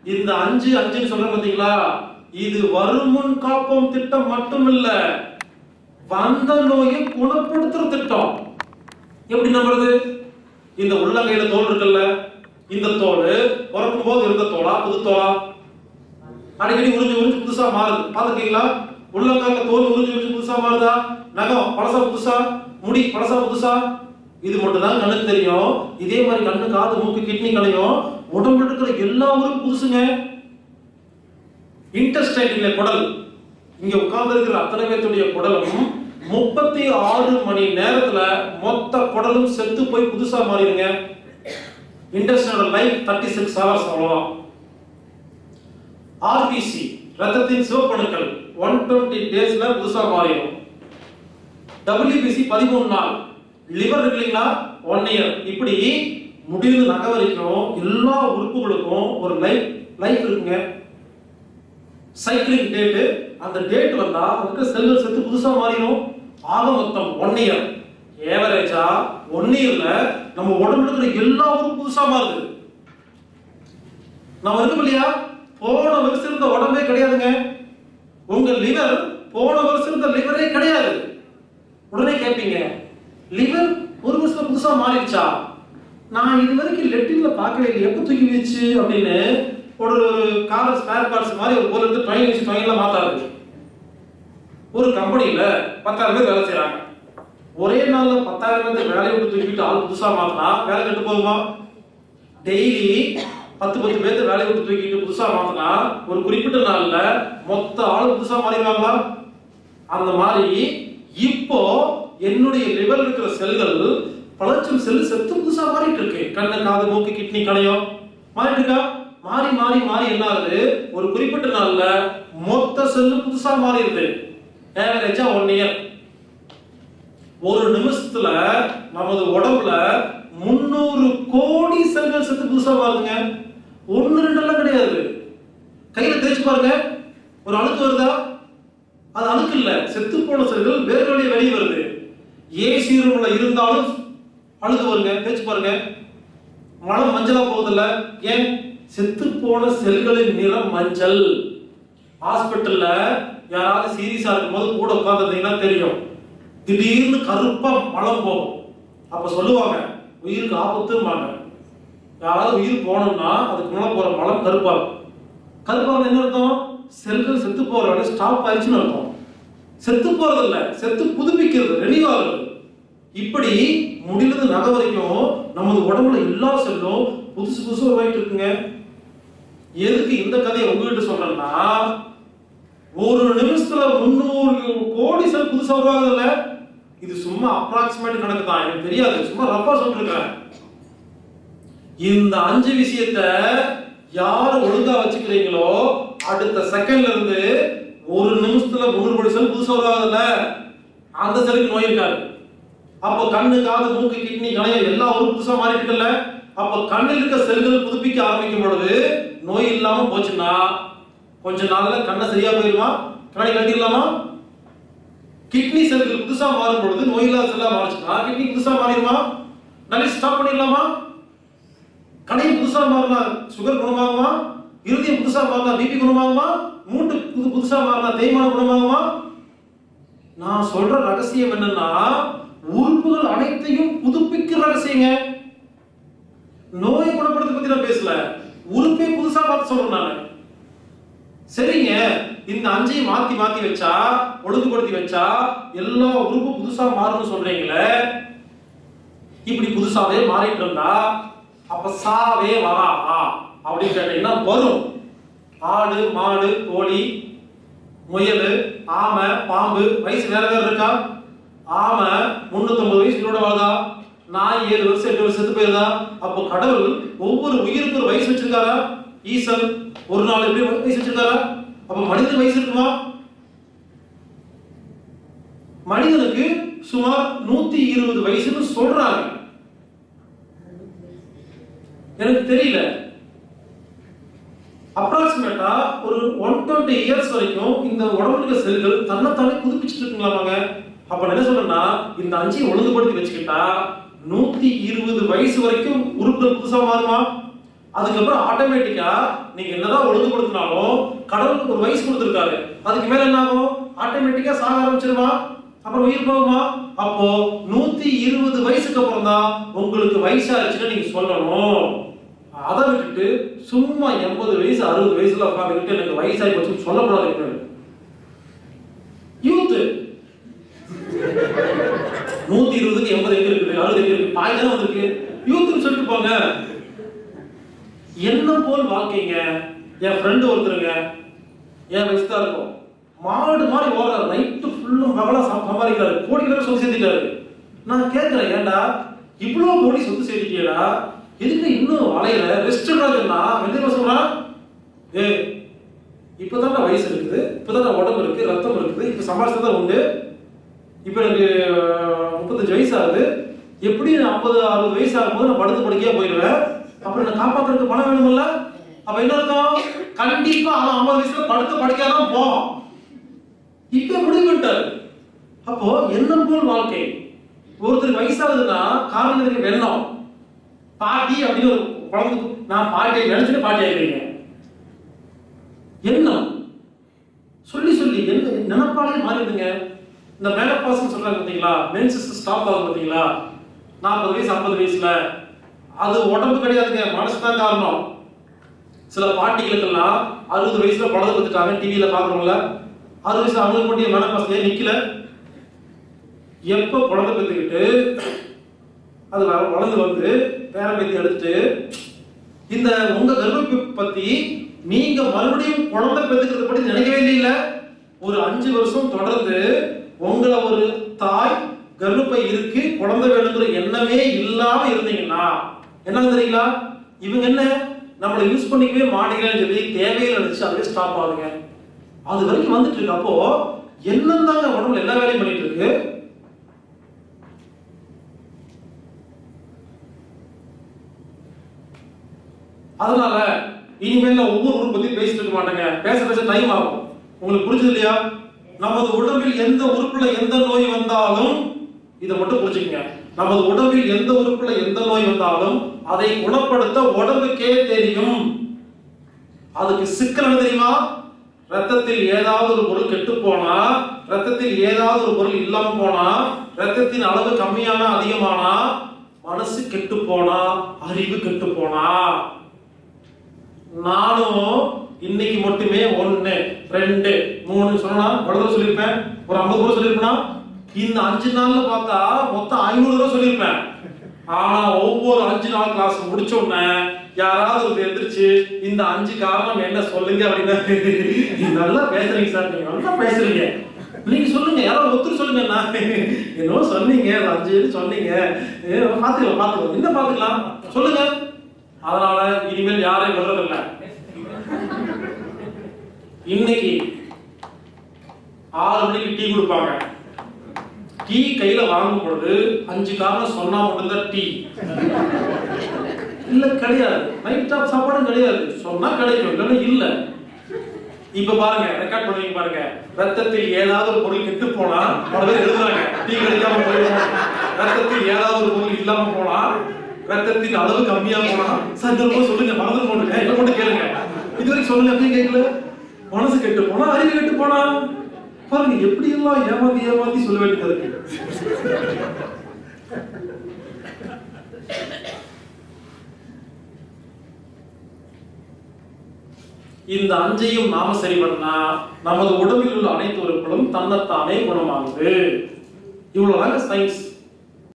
இந்த அஞ்சு அஞ்சுன்னு சொல்றேன் பாத்தீங்களா இது வருமுன் காப்போம் திட்டம் மட்டும் இல்ல வந்த நோயை குணப்படுத்துற திட்டம் எப்படி நம்புறது இந்த உள்ளங்கையில தோல் இருக்குல்ல இந்த தோல் பிறக்கும் போது இருந்த தோலா புது தோலா அடிக்கடி உறிஞ்சு உறிஞ்சு புதுசா மாறுது பாத்துருக்கீங்களா உள்ளங்கால தோல் உறிஞ்சு உறிஞ்சு புதுசா மாறுதா நகம் பழசா புதுசா முடி பழசா புதுசா இது மட்டும் தான் கண்ணுக்கு தெரியும் இதே மாதிரி கண்ணு காது மூக்கு கிட்னி களையும் உடம்புல இருக்கிற எல்லா ஊரும் புதுசுங்க இன்டெஸ்டைன்ல குடல் இங்க உட்கார்ந்து இருக்கிற அத்தனை பேர்த்துடைய குடலும் முப்பத்தி ஆறு மணி நேரத்துல மொத்த குடலும் செத்து போய் புதுசா மாறிடுங்க இன்டெஸ்டனோட லைஃப் தேர்ட்டி சிக்ஸ் ஹவர்ஸ் அவ்வளவுதான் ஆர்பிசி ரத்தத்தின் சிவப்பணுக்கள் ஒன் டுவெண்ட்டி டேஸ்ல புதுசா மாறிடும் டபிள்யூபிசி பதிமூணு நாள் லிவர் இருக்கு இல்லைங்களா ஒன் இயர் இப்படி முடிவு நகை வரைக்கும் எல்லா உறுப்புகளுக்கும் ஒரு லைஃப் லைஃப் இருக்குங்க சைக்கிளிங் டேட்டு அந்த டேட் வந்தா அதுக்கு செல்கள் செத்து புதுசா மாறிடும் ஆக மொத்தம் ஒன் இயர் ஏவரேஜா ஒன் இயர்ல நம்ம உடம்புல இருக்கிற எல்லா உறுப்பும் புதுசா மாறுது நம்ம இருக்கும் இல்லையா போன வருஷம் இருந்த உடம்பே கிடையாதுங்க உங்க லிவர் போன வருஷம் இருந்த லிவரே கிடையாது உடனே கேட்பீங்க லிவர் ஒரு வருஷத்துல புதுசா மாறிடுச்சா நான் இது வரைக்கும் லெட்டின்ல பார்க்கவே இல்லை எப்போ தூக்கி வச்சு அப்படின்னு ஒரு கார் ஸ்பேர் பார்ட்ஸ் மாதிரி ஒரு பொருள் எடுத்து ட்ரெயின் வச்சு ட்ரெயின்ல மாத்தாது ஒரு கம்பெனியில பத்தாயிரம் பேர் வேலை செய்றாங்க ஒரே நாள்ல பத்தாயிரம் பேர் வேலையை விட்டு தூக்கிட்டு ஆள் புதுசா மாத்தினா வேலை கெட்டு போகுமா டெய்லி பத்து பத்து பேர்த்து வேலையை விட்டு தூக்கிட்டு புதுசா மாத்தினா ஒரு குறிப்பிட்ட நாள்ல மொத்த ஆள் புதுசா மாறிடுவாங்களா அந்த மாதிரி இப்போ என்னுடைய லிவர் இருக்கிற செல்கள் பல லட்சம் செல் செத்து புதுசா மாறிட்டு இருக்கு கண்ணு காது மூக்கு கிட்னி கணையம் மாறிட்டு இருக்கா மாறி மாறி மாறி என்ன ஆகுது ஒரு குறிப்பிட்ட நாள்ல மொத்த செல்லு புதுசா மாறிடுது ஏவரேஜா ஒன் இயர் ஒரு நிமிஷத்துல நமது உடம்புல முன்னூறு கோடி செல்கள் செத்து புதுசா மாறுதுங்க ஒண்ணு ரெண்டு எல்லாம் கிடையாது கையில தேய்ச்சு பாருங்க ஒரு அழுக்கு வருதா அது அழுக்கு இல்ல செத்து போன செல்கள் வேறு வழியே வெளியே வருது ஏசி ரூம்ல இருந்தாலும் அழுக்கு வருங்க தேய்ச்சு பாருங்க மனம் மஞ்சளா போகுதுல்ல ஏன் செத்து போன செல்களின் நிறம் மஞ்சள் ஹாஸ்பிட்டல்ல யாராவது சீரியஸா இருக்கும்போது கூட உட்கார்ந்துருந்தீங்கன்னா தெரியும் திடீர்னு கருப்பா மலம் போகும் அப்ப சொல்லுவாங்க உயிருக்கு ஆபத்தும்பாங்க யாராவது உயிர் போனோம்னா அதுக்கு முன்னால போற மலம் கருப்பாகும் கருப்பாக என்ன அர்த்தம் செல்கள் செத்து போற வேலை ஸ்டாப் ஆயிடுச்சுன்னு அர்த்தம் செத்து போறது இல்ல செத்து புதுப்பிக்கிறது ரெனியூ ஆகுறது இப்படி முடிவுது நகை வரைக்கும் நமது உடம்புல எல்லா செல்லும் புதுசு புதுசு உருவாயிட்டு இருக்குங்க எதுக்கு இந்த கதையை உங்ககிட்ட சொல்றேன்னா ஒரு நிமிஷத்துல முன்னூறு கோடி செல் புதுசா உருவாகுதுல்ல இது சும்மா அப்ராக்சிமேட் கணக்கு தான் எனக்கு தெரியாது சும்மா ரப்பா சொல்லிருக்கேன் இந்த அஞ்சு விஷயத்த யார் ஒழுங்கா வச்சுக்கிறீங்களோ அடுத்த செகண்ட்ல இருந்து ஒரு நிமிஷத்துல முன்னூறு கோடி செல் புதுசா உருவாகுதுல்ல அந்த செல்லுக்கு நோய் இருக்காது அப்போ கண்ணு காது மூக்கு கிட்னி கணையம் எல்லா ஒரு புதுசா மாறிட்டு இருக்குல்ல அப்போ கண்ணில் இருக்க செல்கள் புதுப்பிக்க ஆரம்பிக்கும் பொழுது நோய் இல்லாம போச்சுன்னா கொஞ்ச நாள்ல கண்ணை சரியா போயிருமா கண்ணை கட்டிடலாமா கிட்னி செல்கள் புதுசா மாறும் பொழுது நோய் இல்லாத செல்லா மாறுச்சுன்னா கிட்னி புதுசா மாறிடுமா நல்லா ஸ்டாப் பண்ணிடலாமா கடை புதுசா மாறினா சுகர் குணமாகுமா இருதயம் புதுசா மாறினா பிபி குணமாகுமா மூட்டு புது புதுசா மாறினா தேய்மானம் குணமாகுமா நான் சொல்ற ரகசியம் என்னன்னா உறுப்புகள் அனைத்தையும் புதுப்பிக்கிற ரகசியங்க நோயை குணப்படுத்த பத்தி நான் பேசல உறுப்பை புதுசா பார்த்து சொல்றேன் நான் சரிங்க இந்த அஞ்சையும் மாத்தி மாத்தி வச்சா ஒழுங்குபடுத்தி வச்சா எல்லா உறுப்பு புதுசா மாறும்னு சொல்றீங்களே இப்படி புதுசாவே மாறிட்டு இருந்தா அப்ப சாவே வராதா அப்படின்னு கேட்டீங்கன்னா வரும் ஆடு மாடு கோழி முயல் ஆமை பாம்பு வயசு வேற வேற இருக்கா ஆமை முன்னூத்தம்பது வயசு கூட வாழுதா நாய் ஏழு வருஷம் எட்டு வருஷம் செத்து போயிருதா அப்போ கடவுள் ஒவ்வொரு உயிருக்கு ஒரு வயசு வச்சிருக்காரா ஈசன் ஒரு நாள் எப்படி வயசு வச்சிருக்காரா அப்ப மனிதன் வயசு இருக்குமா மனிதனுக்கு சுமார் நூத்தி இருபது வயசுன்னு சொல்றாங்க எனக்கு தெரியல அப்ராக்சிமேட்டா ஒரு ஒன் டுவெண்ட்டி இயர்ஸ் வரைக்கும் இந்த உடம்புல இருக்க செல்கள் தன்னைத்தானே புதுப்பிச்சுட்டு இருக்குங்களாமாங்க அப்ப நான் என்ன சொல்றேன்னா இந்த அஞ்சையும் ஒழுங்குபடுத்தி வச்சுக்கிட்டா நூத்தி இருபது வயசு வரைக்கும் உறுப்புகள் புதுசா மாறுமா அதுக்கப்புறம் ஆட்டோமேட்டிக்கா நீங்க என்னதான் ஒழுங்குபடுத்தினாலும் கடவுளுக்கு ஒரு வயசு கொடுத்துருக்காரு அதுக்கு மேல என்ன ஆகும் ஆட்டோமேட்டிக்கா சாக ஆரம்பிச்சிருமா அப்புறம் உயிர் போகுமா அப்போ நூத்தி இருபது வயசுக்கு அப்புறம் தான் உங்களுக்கு வயசாச்சுன்னு நீங்க சொல்லணும் அதை விட்டுட்டு சும்மா எண்பது வயசு அறுபது வயசுல உட்காந்துக்கிட்டு எனக்கு வயசாகி போச்சுன்னு சொல்லக்கூடாது யூத் நூத்தி இருபதுக்கு எண்பது எங்க இருக்குது அறுபது எங்க இருக்கு பாய் தானே வந்திருக்கு யூத்னு சொல்லிட்டு போங்க எண்ணம் போல் வாழ்க்கைங்க என் ஃப்ரெண்டு ஒருத்தருங்க என் வயசு தான் இருக்கும் மாடு மாதிரி ஓடுறாரு நைட்டு ஃபுல்லும் பகலா சம்~ சம்பாதிக்கிறாரு கோடிக்கணக்கில் சொத்து சேர்த்துட்டாரு நான் கேட்கிறேன் ஏன்டா இவ்வளவு கோடி சொத்து சேர்த்துட்டியடா எதுக்கு இன்னும் அலையில ரெஸ்ட் சொன்னா என்ன சொல்றான் ஏ இப்பதான் வயசு இருக்குது இப்பதான் உடம்பு இருக்கு ரத்தம் இருக்குது இப்ப சம்பாதிச்சது தான் உண்டு இப்ப எனக்கு அஹ், முப்பத்தஞ்சு வயசு ஆகுது எப்படி ஐம்பது அறுபது வயசு ஆகும்போது நான் படுத்து படுக்கையா போயிடுவேன் அப்புறம் என்ன காப்பாத்துறதுக்கு பணம் வேணும்ல அப்ப என்ன அர்த்தம் கண்டிப்பா அவன் ஐம்பது வயசுல படுத்து படுக்கையா தான் போவான் இப்ப முடிவு பண்ணிட்டாரு அப்போ எண்ணம் போல் வாழ்க்கை ஒருத்தர் வயசாகுதுன்னா காரணம் இருக்கு வெள்ளம் பாட்டி அப்படின்னு ஒரு குழந்தை நான் பாட்டியை நினைச்சுட்டு பாட்டி ஆகிறீங்க எண்ணம் சொல்லி சொல்லி என்ன நினப்பாலே மாறிடுங்க இந்த மேலப்பாசம் சொல்றாங்க பார்த்தீங்களா மென்சஸ் ஸ்டாப் ஆகும் பார்த்தீங்களா நாற்பது வயசு ஐம்பது வயசுல அது உடம்பு கிடையாதுங்க மனசு தான் காரணம் சில பாட்டிகளுக்கெல்லாம் அறுபது வயசுல குழந்தை பத்துட்டாங்க டிவியில பாக்குறோம்ல அறுபது வயசு அவங்களுக்கு மட்டும் மேலப்பாசம் நிக்கல எப்போ குழந்தை பெற்றுக்கிட்டு அது வள- வளர்ந்து வந்து பேரம்பேத்தி எடுத்துட்டு இந்த உங்க கர்ப்பப்பை பத்தி நீங்க மறுபடியும் குழந்தை பெற்றுக்கிறத பத்தி நினைக்கவே இல்லையில ஒரு அஞ்சு வருஷம் தொடர்ந்து உங்களை ஒரு தாய் கர்ப்பப்பை இருக்கு குழந்தை வேணுங்கிற எண்ணமே இல்லாம இருந்தீங்கன்னா என்ன தெரியுங்களா இவங்க என்ன நம்மளை யூஸ் பண்ணிக்கவே மாட்டேங்கிறேன்னு சொல்லி தேவையில்லை நினைச்சு அதுவே ஸ்டாப் ஆகுங்க அது வரைக்கும் வந்துட்டு இருக்கு அப்போ எண்ணம் தாங்க உடம்புல எல்லா வேலையும் பண்ணிட்டு இருக்கு அதனால இனிமேல் நான் ஒவ்வொரு ஊர் பத்தி பேசிட்டு இருக்க மாட்டேங்க பேச பேச டைம் ஆகும் உங்களுக்கு புரிஞ்சது இல்லையா நமது உடம்பில் எந்த உறுப்புல எந்த நோய் வந்தாலும் இதை மட்டும் புரிஞ்சுக்கங்க நமது உடம்பில் எந்த உறுப்புல எந்த நோய் வந்தாலும் அதை குணப்படுத்த உடம்புக்கே தெரியும் அதுக்கு சிக்கல் என்ன தெரியுமா ரத்தத்தில் ஏதாவது ஒரு பொருள் கெட்டு போனா ரத்தத்தில் ஏதாவது ஒரு பொருள் இல்லாம போனா ரத்தத்தின் அளவு கம்மியானா அதிகமானா மனசு கெட்டு போனா அறிவு கெட்டு போனா நானும் இன்னைக்கு மட்டுமே ஒண்ணு ரெண்டு மூணு சொன்னா எவ்வளவு தடவை சொல்லியிருப்பேன் ஒரு ஐம்பது ரூபா சொல்லியிருப்பேனா இந்த அஞ்சு நாள்ல பார்த்தா மொத்தம் ஐநூறு ரூபா சொல்லியிருப்பேன் ஆனா ஒவ்வொரு அஞ்சு நாள் கிளாஸ் முடிச்ச உடனே யாராவது ஒரு எந்திரிச்சு இந்த அஞ்சு காரணம் என்ன சொல்லுங்க அப்படின்னா "நீங்க நல்லா பேசுறீங்க சார் நீங்க நல்லா பேசுறீங்க நீங்க சொல்லுங்க யாராவது ஒருத்தர் சொல்லுங்க நான் என்னவோ சொன்னீங்க ஒரு அஞ்சு இது சொன்னீங்க ஏ, பாத்துக்கலாம் பாத்துக்கலாம் என்ன பாத்துக்கலாம் சொல்லுங்க அதனால இனிமேல் யாரையும் விடுறதில்ல இன்னைக்கு ஆறு மணிக்கு டீ கொடுப்பாங்க டீ கையில வாங்கும் பொழுது அஞ்சு காரணம் சொன்னா மட்டும்தான் டீ இல்ல கிடையாது நைட் டாப் சாப்பாடும் கிடையாது சொன்னா கிடைக்கும் இல்லைன்னா இல்ல இப்ப பாருங்க ரெக்கார்ட் பண்ணுவீங்க பாருங்க ரத்தத்தில் ஏதாவது ஒரு பொருள் கெட்டு போனா பல பேர் எழுதுறாங்க டீ கிடைக்காம போயிடும் ரத்தத்தில் ஏதாவது ஒரு பொருள் இல்லாம போனா ரத்தத்தின் அளவு கம்மியா போனா சார் இந்த ரொம்ப சொல்லுங்க மனதில் போட்டுங்க இப்ப மட்டும் கேளுங்க இது வரைக்கும் சொல்லுங்க அப்படியே கேட்கல மனசு கெட்டு போனா அறிவு கெட்டு போனா பாருங்க எப்படி எல்லாம் ஏமாத்தி ஏமாத்தி சொல்ல வேண்டியது இருக்கு இந்த அஞ்சையும் நாம சரி பண்ணா நமது உடம்பில் உள்ள அனைத்து உறுப்புகளும் தன்னைத்தானே குணமாகுது இவ்வளவுதாங்க சயின்ஸ்